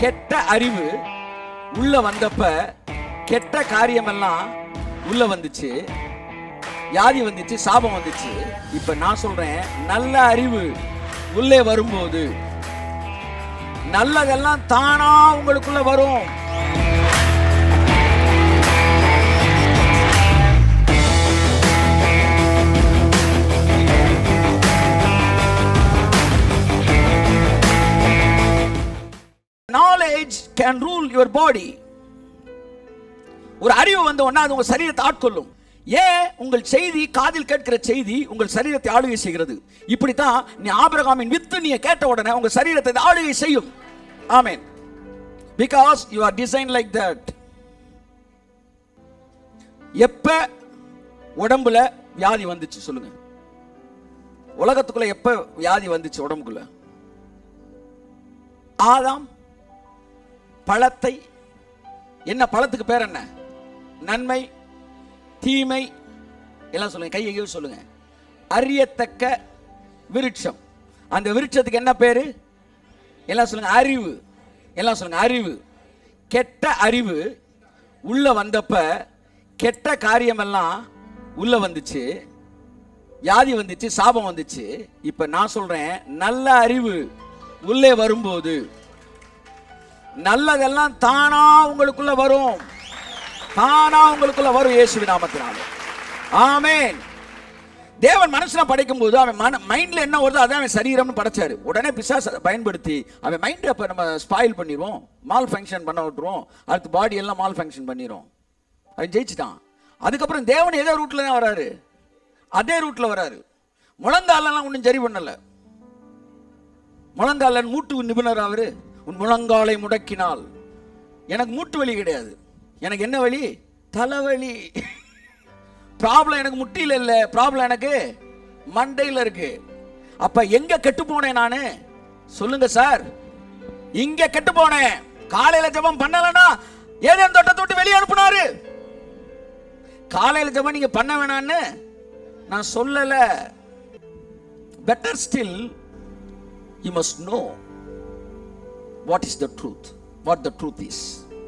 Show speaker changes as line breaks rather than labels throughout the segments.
கெட்ட அறிவு உள்ள வந்தப்ப கெட்ட காரியமெல்லாம் உள்ள வந்துச்சு வியாதி வந்துச்சு சாபம் வந்துச்சு இப்ப நான் சொல்றேன் நல்ல அறிவு உள்ளே வரும்போது நல்லதெல்லாம் தானா உங்களுக்குள்ள வரும் knowledge can rule your body ஒரு அறிவு வந்த உடனே அது உங்க சரீரத்தை ஆட்கொள்ளும் ஏன் உங்கள் செய்தி காதில் கேட்கிற செய்தி உங்கள் சரீரத்தை ஆளுகை செய்கிறது இப்படித்தான் நீ ஆபிரகாமின் வித்து நீ கேட்ட உடனே உங்க சரீரத்தை இது ஆளுகை செய்யும் amen because you are design like that எப்ப உடம்புல வியாதி வந்துச்சு சொல்லுங்க உலகத்துக்குள்ள எப்ப வியாதி வந்துச்சு உடம்புக்குள்ள ஆதாம் பழத்தை என்ன பழத்துக்கு பேர் என்ன நன்மை தீமை எல்லாம் சொல்லுங்க கையை சொல்லுங்க அறியத்தக்க விருட்சம் அந்த விருட்சத்துக்கு என்ன பேரு எல்லாம் சொல்லுங்க அறிவு எல்லாம் சொல்லுங்க அறிவு கெட்ட அறிவு உள்ள வந்தப்ப கெட்ட காரியமெல்லாம் உள்ள வந்துச்சு வியாதி வந்துச்சு சாபம் வந்துச்சு இப்ப நான் சொல்றேன் நல்ல அறிவு உள்ளே வரும்போது நல்லதெல்லாம் தானா உங்களுக்குள்ள வரும் தானா உங்களுக்குள்ள வரும் இயேசுவின் நாமத்தினால ஆமென் தேவன் மனுஷனை படைக்கும் போது அவன் மன மைண்ட்ல என்ன வருதோ அதான் அவன் சரீரம்னு படைச்சாரு உடனே பிசாச பயன்படுத்தி அவன் மைண்டை அப்ப நம்ம ஸ்பாயில் பண்ணிடுவோம் மால் ஃபங்க்ஷன் பண்ண விட்டுருவோம் அடுத்து பாடி எல்லாம் மால் ஃபங்க்ஷன் பண்ணிரும் அவன் ஜெயிச்சிட்டான் அதுக்கப்புறம் தேவன் எதோ ரூட்ல தான் வராரு அதே ரூட்ல வராரு முழங்காலெல்லாம் ஒன்றும் சரி பண்ணல முழங்காலன் மூட்டு நிபுணர் அவரு உன் முழங்காலை முடக்கினால் எனக்கு மூட்டு வலி கிடையாது எனக்கு என்ன வலி தலைவலி ப்ராப்ளம் எனக்கு முட்டியில இல்ல ப்ராப்ளம் எனக்கு மண்டையில இருக்கு அப்ப எங்க கெட்டு போனேன் நானு சொல்லுங்க சார் இங்க கெட்டு போனேன் காலையில ஜெபம் பண்ணலனா ஏதேன் தொட்டத்தை விட்டு வெளியே அனுப்புனாரு காலையில ஜெபம் நீங்க பண்ண வேணான்னு நான் சொல்லல better still you must know what is the truth what the truth is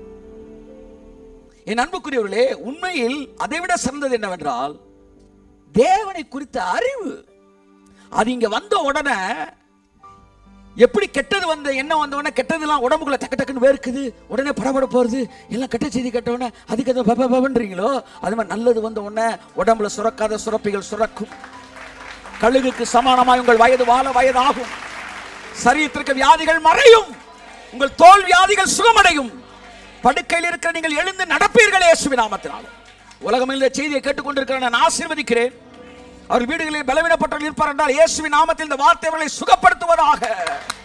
என் அன்புக்குரியவர்களே உண்மையில் அதை விட சிறந்தது என்னவென்றால் தேவனை குறித்த அறிவு அது இங்க வந்த உடனே எப்படி கெட்டது வந்த என்ன வந்த உடனே கெட்டதெல்லாம் உடம்புக்குள்ள டக்கு டக்குன்னு வேர்க்குது உடனே படபட போறது எல்லாம் கெட்ட செய்தி கேட்ட உடனே அதுக்கு எதுவும் பப பபன்றீங்களோ அது மாதிரி நல்லது வந்த உடனே உடம்புல சுரக்காத சுரப்பிகள் சுரக்கும் கழுகுக்கு சமானமாய் உங்கள் வயது வாழ வயதாகும் சரீரத்திற்கு வியாதிகள் மறையும் உங்கள் தோல் வியாதிகள் சுகமடையும் படுக்கையில் இருக்கிற நீங்கள் எழுந்து நடப்பீர்களே இயேசுவின் நாமத்தினால உலகம் இந்த செய்தியை கேட்டுக்கொண்டிருக்கிற நான் ஆசீர்வதிக்கிறேன் அவர் வீடுகளில் பலவீனப்பட்டவர்கள் இருப்பார் என்றால் இயேசுவின் நாமத்தில் இந்த வார்த்தை அவர்களை சுகப்படுத்துவதாக